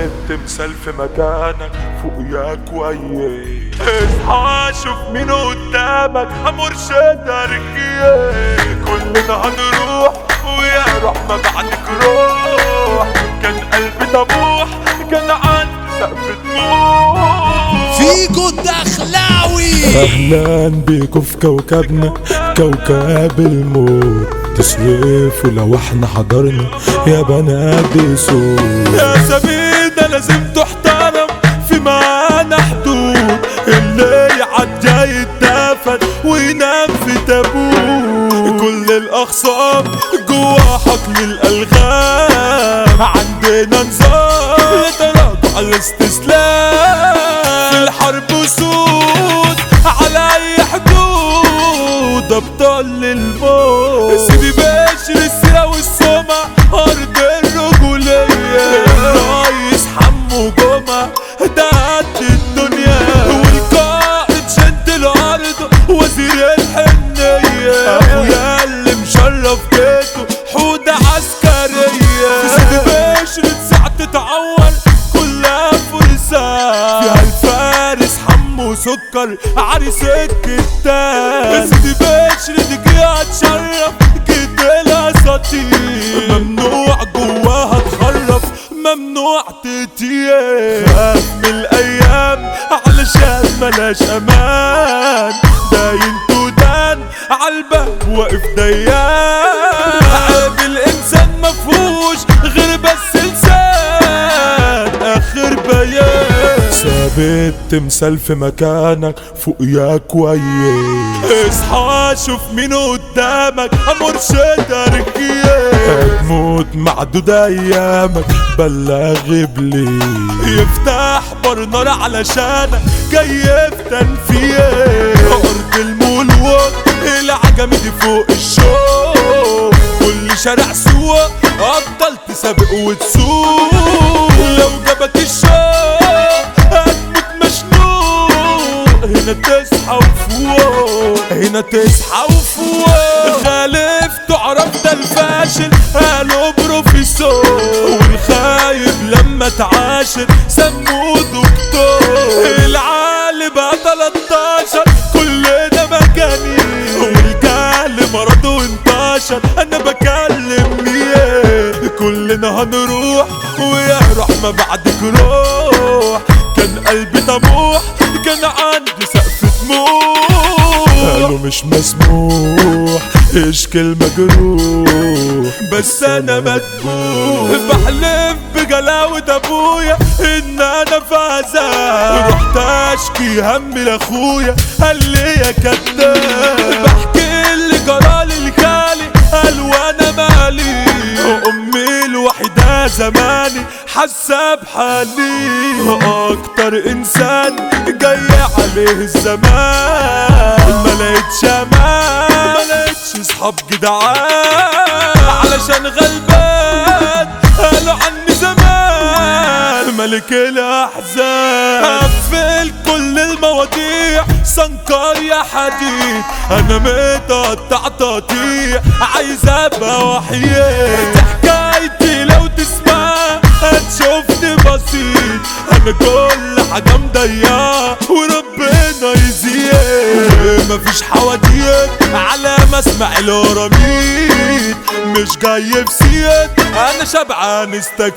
ثابت تمثال في مكانك فوقيا كويس اصحى شوف مين قدامك مرشدك كلنا هنروح ويا روح ما بعدك روح كان قلبي طموح كان عندي سقف طموح فيجو الدخلاوي اهلا بيكم في كوكبنا كوكب الموت تصرفوا لو احنا حضرنا يا بنات بصوت يا سبينا لازم تحترم في معانا حدود اللي يعدي يتدفن وينام في تابوت كل الاخصام جوا حقل الالغام عندنا نظام يتراجع الاستسلام في الحرب وسود على اي حدود ابطال الموت سيدي باشر السيرة والسمع ارض الرجولية الرئيس حمو جمعة ده قد الدنيا والقائد شد الارض وزير الحنية ابويا اللي مشرف بيته حودة عسكرية سيدي باشر ساعة تتعور كلها فرسان فيها الفارس حمو سكر عريس الكتان سيدي باشر دقيقة تشرف كده الاساطير ممنوع جواها تخرف ممنوع تتيه خاف من الايام علشان ملاش امان داين تودان عالباب واقف ديان عيب الانسان مفهوش غير بس لسان اخر بيان ثابت تمثال في مكانك فوقيا كويس اصحى شوف مين قدامك مرشد رجيه هتموت معدود ايامك بلغ ابليس يفتح برنار علشانك جاي في تنفيذ ارض الملوك العجمي دي فوق الشوق كل شارع سوق افضل تسابق وتسوق لو جابك الشوق هتموت مشنوق هنا تصحى وفوق هنا تصحى وفوق خالف تعرف ده الفاشل قالوا بروفيسور والخايب لما تعاشر سموه دكتور العالي بقى 13 كل ده مكاني والجهل مرض وانتشر انا بكلم مين كلنا هنروح ويا روح ما بعدك روح كان قلبي طموح كان عندي سقف طموح قالوا مش مسموح اشكل مجروح بس انا مدبوح بحلف بجلاوة ابويا ان انا في عذاب رحت اشكي همي لاخويا قال لي يا كداب بحكي اللي جرالي الخالي قال وانا مالي امي الوحيدة زماني حاسة بحالي اكتر انسان جاي عليه الزمان ما لقيتش امان ما لقيتش اصحاب جدعان علشان غلبان قالوا عني زمان ملك الاحزان قفل كل المواضيع سنكر يا حديد انا متقطع تقطيع عايز ابقى وحيد حكايتي لو تسمع هتشوفني بسيط انا كل حاجه مضيعه وربنا يزيد مفيش حواديت على مسمع الوراميد مش جاي في سيد انا شبعان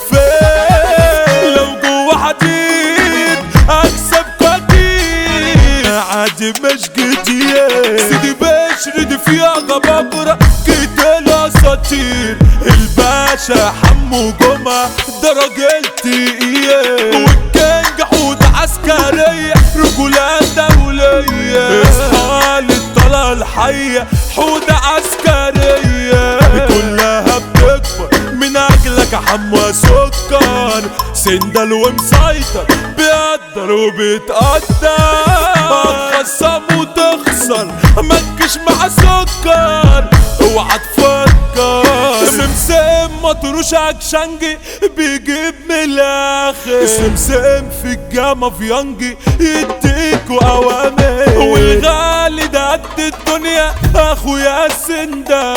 استكفيت لو جوا حديد اكسب قدير عادي مش جديد سيدي بشر دي فيها غبابرة جيت الاساطير الباشا حمو جمعة ده راجل تقيل والكينج حوت عسكرية رجولة دولية اصحى للطلعة الحية حوت عسكرية كلها بتكبر من اجلك يا حمو سكر سندل ومسيطر بيقدر وبيتقدر هتخصم وتخسر متجيش مع سكر اوعى تفكر سمسم مطروش عكشنجي بيجيب من الاخر سمسم في الجامعة في ينجي يديكوا اوامر والغالي ده قد الدنيا اخويا السندا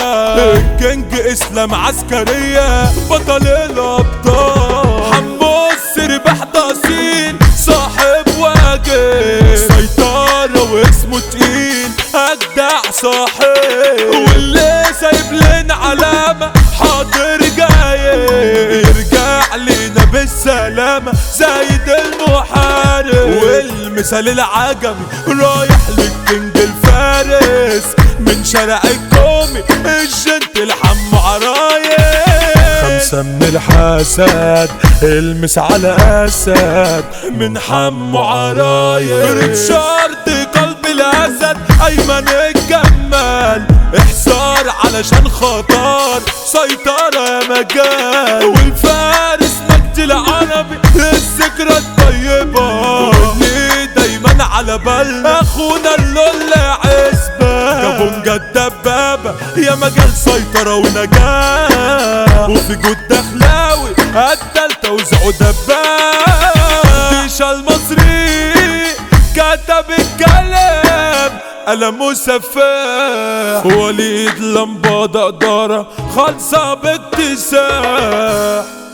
الكينج اسلام عسكرية بطل الابطال حمو السرب السلامة زايد المحارب والمثال العجمي رايح للكينج الفارس من شارع الكومي الجنت الحم عرايس خمسة من الحسد المس على أسد من حمو عرايس ريتشارد قلب الأسد أيمن الجمال إحصار علشان خطر سيطرة يا مجال والفارس مجدي العربي الذكرى الطيبة واللي دايما على بال أخونا اللول عزبة كابونجا الدبابة يا مجال سيطرة ونجاة وفي جود دخلاوي التالتة وزعوا دباب ديشا المصري كتب الكلام قلم سفاح وليد لمبة دقدرة خالصة باكتساح